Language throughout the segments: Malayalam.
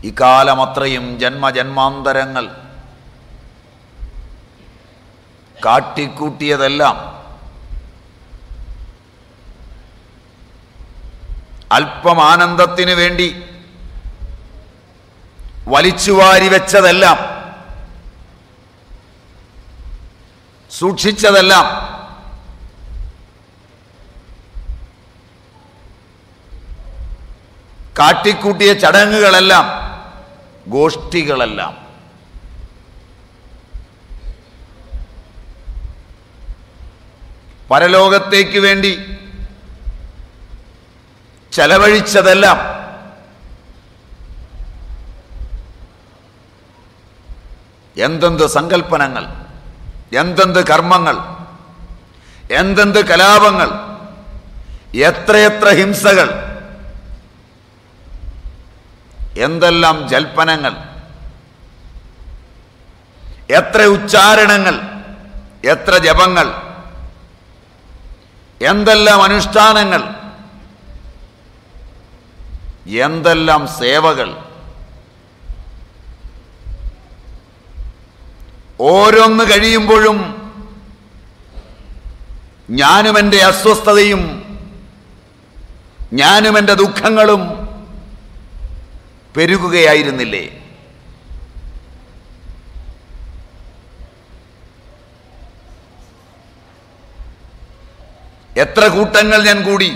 ഇക്കാലമത്രയും ജന്മജന്മാന്തരങ്ങൾ കാട്ടിക്കൂട്ടിയതെല്ലാം അല്പം ആനന്ദത്തിന് വേണ്ടി വലിച്ചുവാരി വെച്ചതെല്ലാം സൂക്ഷിച്ചതെല്ലാം കാട്ടിക്കൂട്ടിയ ചടങ്ങുകളെല്ലാം ഗോഷ്ഠികളെല്ലാം പരലോകത്തേക്ക് വേണ്ടി ചെലവഴിച്ചതെല്ലാം എന്തെന്ത് സങ്കല്പനങ്ങൾ എന്തെന്ത് കർമ്മങ്ങൾ എന്തെന്ത് കലാപങ്ങൾ എത്രയെത്ര ഹിംസകൾ എന്തെല്ലാം ജൽപ്പനങ്ങൾ എത്ര ഉച്ചാരണങ്ങൾ എത്ര ജപങ്ങൾ എന്തെല്ലാം അനുഷ്ഠാനങ്ങൾ എന്തെല്ലാം സേവകൾ ഓരോന്ന് കഴിയുമ്പോഴും ഞാനും എൻ്റെ അസ്വസ്ഥതയും ഞാനും എൻ്റെ ദുഃഖങ്ങളും പെരുകുകയായിരുന്നില്ലേ എത്ര കൂട്ടങ്ങൾ ഞാൻ കൂടി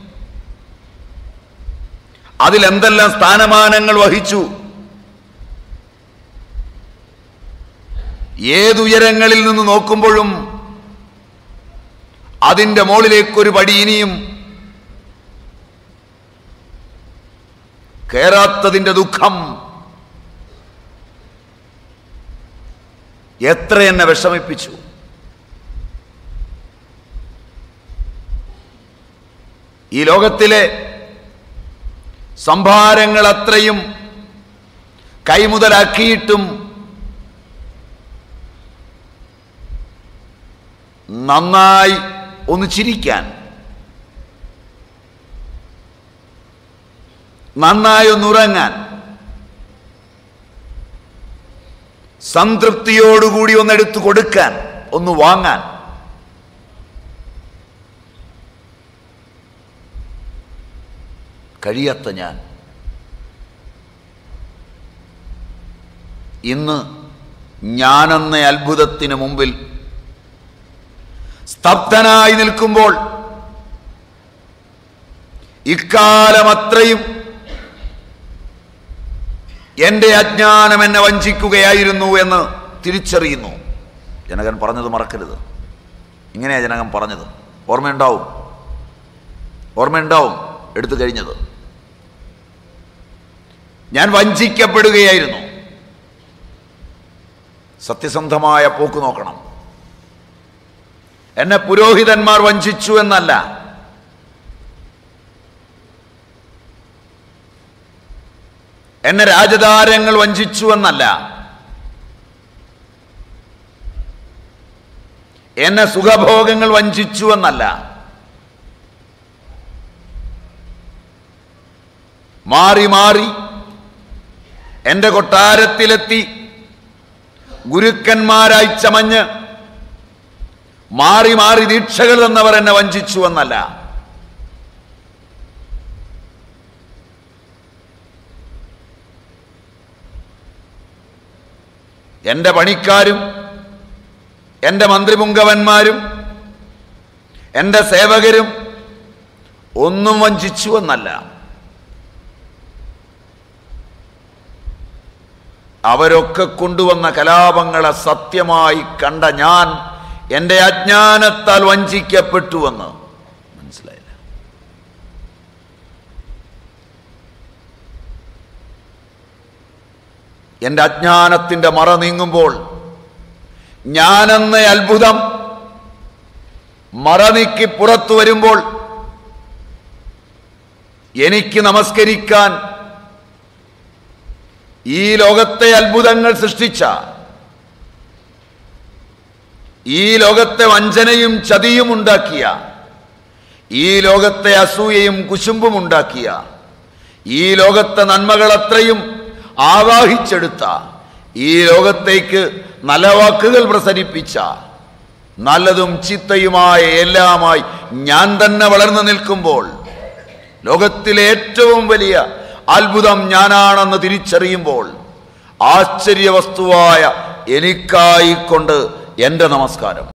അതിലെന്തെല്ലാം സ്ഥാനമാനങ്ങൾ വഹിച്ചു ഏതുയരങ്ങളിൽ നിന്ന് നോക്കുമ്പോഴും അതിൻ്റെ മുകളിലേക്കൊരു പടി ഇനിയും കേറാത്തതിൻ്റെ ദുഃഖം എത്ര എന്നെ വിഷമിപ്പിച്ചു ഈ ലോകത്തിലെ സംഭാരങ്ങൾ അത്രയും കൈമുതലാക്കിയിട്ടും നന്നായി ഒന്ന് ചിരിക്കാൻ നന്നായി ഒന്ന് ഉറങ്ങാൻ സംതൃപ്തിയോടുകൂടി ഒന്ന് എടുത്തു കൊടുക്കാൻ ഒന്ന് വാങ്ങാൻ കഴിയാത്ത ഞാൻ ഇന്ന് ഞാനെന്ന അത്ഭുതത്തിന് മുമ്പിൽ സ്തബ്ധനായി നിൽക്കുമ്പോൾ ഇക്കാലം അത്രയും എന്റെ അജ്ഞാനം എന്നെ വഞ്ചിക്കുകയായിരുന്നു എന്ന് തിരിച്ചറിയുന്നു ജനകൻ പറഞ്ഞത് മറക്കരുത് ഇങ്ങനെയാ ജനകൻ പറഞ്ഞത് ഓർമ്മയുണ്ടാവും ഓർമ്മയുണ്ടാവും എടുത്തു കഴിഞ്ഞത് ഞാൻ വഞ്ചിക്കപ്പെടുകയായിരുന്നു സത്യസന്ധമായ പോക്ക് നോക്കണം എന്നെ പുരോഹിതന്മാർ വഞ്ചിച്ചു എന്നല്ല എന്നെ രാജധാരങ്ങൾ വഞ്ചിച്ചു എന്നല്ല എന്നെ സുഖഭോഗങ്ങൾ വഞ്ചിച്ചു എന്നല്ല മാറി മാറി എൻ്റെ കൊട്ടാരത്തിലെത്തി ഗുരുക്കന്മാരായി ചമഞ്ഞ് മാറി മാറി ദീക്ഷകൾ തന്നവർ എന്നെ വഞ്ചിച്ചു എന്നല്ല എൻ്റെ പണിക്കാരും എൻ്റെ മന്ത്രിപുങ്കവന്മാരും എൻ്റെ സേവകരും ഒന്നും വഞ്ചിച്ചു എന്നല്ല അവരൊക്കെ കൊണ്ടുവന്ന കലാപങ്ങളെ സത്യമായി കണ്ട ഞാൻ എൻ്റെ അജ്ഞാനത്താൽ വഞ്ചിക്കപ്പെട്ടുവെന്ന് മനസ്സിലായില്ല എൻ്റെ അജ്ഞാനത്തിൻ്റെ മറ നീങ്ങുമ്പോൾ ഞാനെന്ന അത്ഭുതം മറ നീക്കി പുറത്തു വരുമ്പോൾ എനിക്ക് നമസ്കരിക്കാൻ ഈ ലോകത്തെ അത്ഭുതങ്ങൾ സൃഷ്ടിച്ച ഈ ലോകത്തെ വഞ്ചനയും ചതിയും ഉണ്ടാക്കിയ ഈ ലോകത്തെ അസൂയയും കുശുമ്പും ഉണ്ടാക്കിയ ഈ ലോകത്തെ നന്മകളത്രയും ആവാഹിച്ചെടുത്ത ഈ ലോകത്തേക്ക് നല്ല വാക്കുകൾ പ്രസരിപ്പിച്ച നല്ലതും ചിത്തയുമായ എല്ലാമായി ഞാൻ തന്നെ വളർന്നു നിൽക്കുമ്പോൾ ലോകത്തിലെ ഏറ്റവും വലിയ അത്ഭുതം ഞാനാണെന്ന് തിരിച്ചറിയുമ്പോൾ ആശ്ചര്യവസ്തുവായ എനിക്കായിക്കൊണ്ട് എൻ്റെ നമസ്കാരം